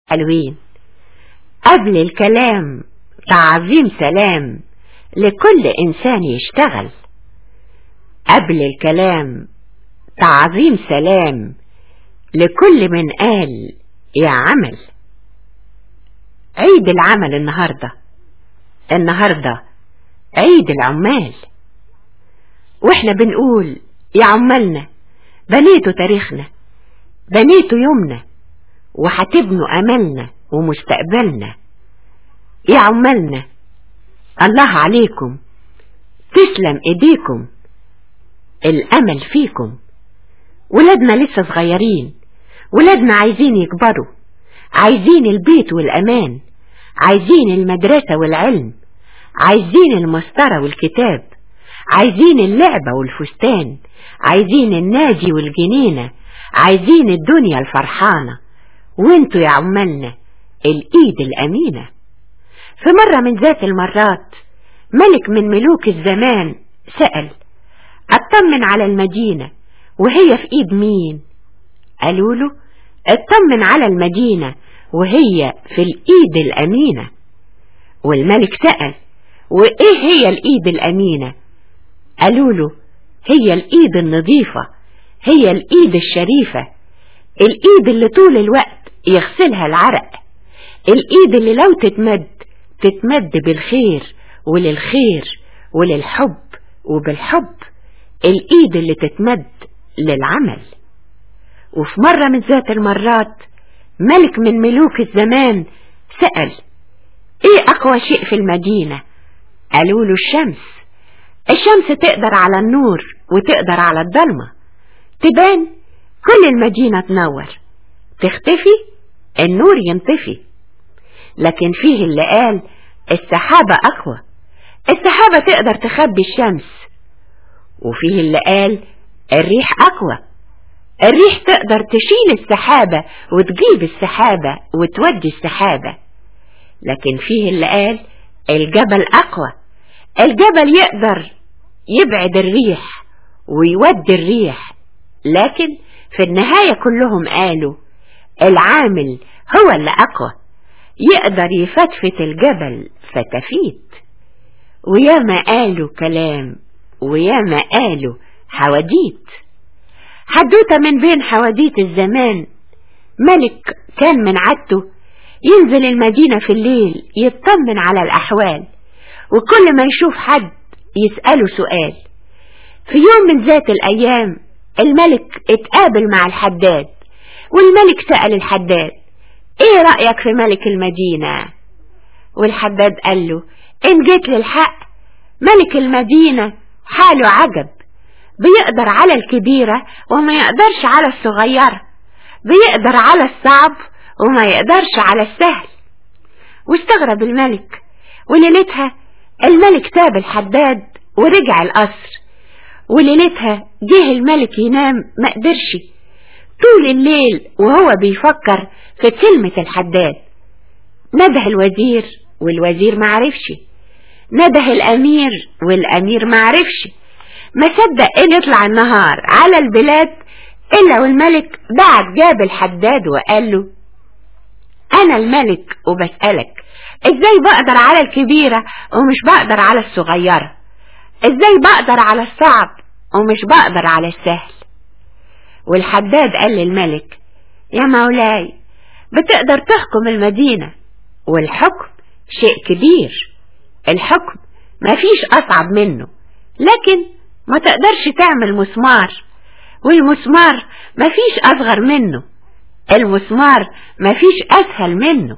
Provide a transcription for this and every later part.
حلوين قبل الكلام تعظيم سلام لكل إنسان يشتغل قبل الكلام تعظيم سلام لكل من قال يا عمل عيد العمل النهاردة النهاردة عيد العمال واحنا بنقول يا عمالنا بنيتوا تاريخنا بنيتوا يومنا وهتبنوا أملنا ومستقبلنا يا عمالنا الله عليكم تسلم ايديكم الامل فيكم ولادنا لسه صغيرين ولادنا عايزين يكبروا عايزين البيت والامان عايزين المدرسة والعلم عايزين المسطرة والكتاب عايزين اللعبة والفستان عايزين النادي والجنينة عايزين الدنيا الفرحانة وانتوا يا عمالنا الايد الامينه في مرة من ذات المرات ملك من ملوك الزمان سأل اطمن على المدينة وهي في ايد مين قالوا له اطمن على المدينة وهي في الايد الامينة والملك سأل وايه هي الايد الامينة قالوا له هي الايد النظيفة هي الايد الشريفة الايد اللي طول الوقت يغسلها العرق الايد اللي لو تتمد تتمد بالخير وللخير وللحب وبالحب الايد اللي تتمد للعمل وفي مرة من ذات المرات ملك من ملوك الزمان سأل ايه اقوى شيء في المدينة قالوا له الشمس الشمس تقدر على النور وتقدر على الضلمة تبان كل المدينة تنور تختفي النور ينطفي لكن فيه اللي قال السحابة أقوى السحابة تقدر تخبي الشمس وفيه اللي قال الريح أقوى الريح تقدر تشيل السحابة وتجيب السحابة وتودي السحابة لكن فيه اللي قال الجبل أقوى الجبل يقدر يبعد الريح ويودي الريح لكن في النهاية كلهم قالوا العامل هو اللي أقوى يقدر يفتفت الجبل فتفيت وياما قالوا كلام وياما قالوا حواديت حدوته من بين حواديت الزمان ملك كان من عادته ينزل المدينة في الليل يطمن على الأحوال وكل ما يشوف حد يسأله سؤال في يوم من ذات الأيام الملك اتقابل مع الحداد والملك سأل الحداد ايه رأيك في ملك المدينة والحداد قال له ان جيت للحق ملك المدينة حاله عجب بيقدر على الكبيرة وما يقدرش على الصغيرة بيقدر على الصعب وما يقدرش على السهل واستغرب الملك وليلتها الملك ساب الحداد ورجع القصر وليلتها جه الملك ينام ما قدرش طول الليل وهو بيفكر في كلمة الحداد نده الوزير والوزير معرفش نده الأمير والأمير معرفش ما صدق إن يطلع النهار على البلاد إلا والملك بعد جاب الحداد وقال له أنا الملك وبسألك إزاي بقدر على الكبيرة ومش بقدر على الصغيرة إزاي بقدر على الصعب ومش بقدر على السهل والحداد قال للملك يا مولاي بتقدر تحكم المدينة والحكم شيء كبير الحكم مفيش أصعب منه لكن ما تقدرش تعمل مسمار والمسمار مفيش أصغر منه المسمار مفيش أسهل منه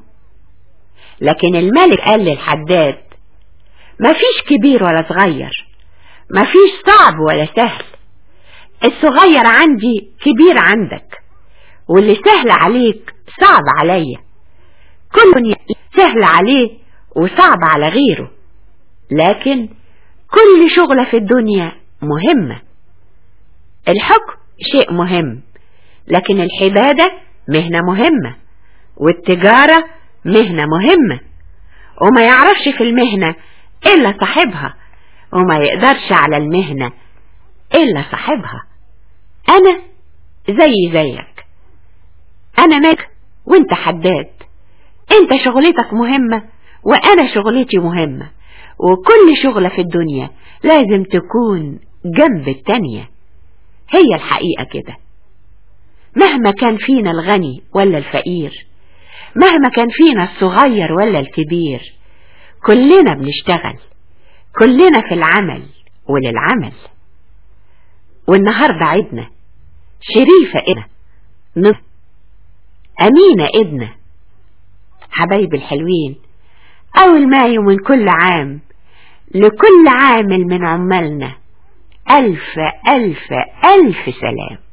لكن الملك قال للحداد مفيش كبير ولا صغير مفيش صعب ولا سهل الصغير عندي كبير عندك واللي سهل عليك صعب عليا كل سهل عليه وصعب على غيره لكن كل شغلة في الدنيا مهمة الحكم شيء مهم لكن الحبادة مهنة مهمة والتجارة مهنة مهمة وما يعرفش في المهنة إلا صاحبها وما يقدرش على المهنة إلا صاحبها أنا زي زيك أنا ملك وانت حداد انت شغلتك مهمة وانا شغلتي مهمة وكل شغلة في الدنيا لازم تكون جنب التانية هي الحقيقة كده مهما كان فينا الغني ولا الفقير مهما كان فينا الصغير ولا الكبير كلنا بنشتغل كلنا في العمل وللعمل والنهاردة عيدنا شريفة ابنة نص أمينة ابنة حبايب الحلوين أول مايو من كل عام لكل عامل من عمالنا ألف ألف ألف سلام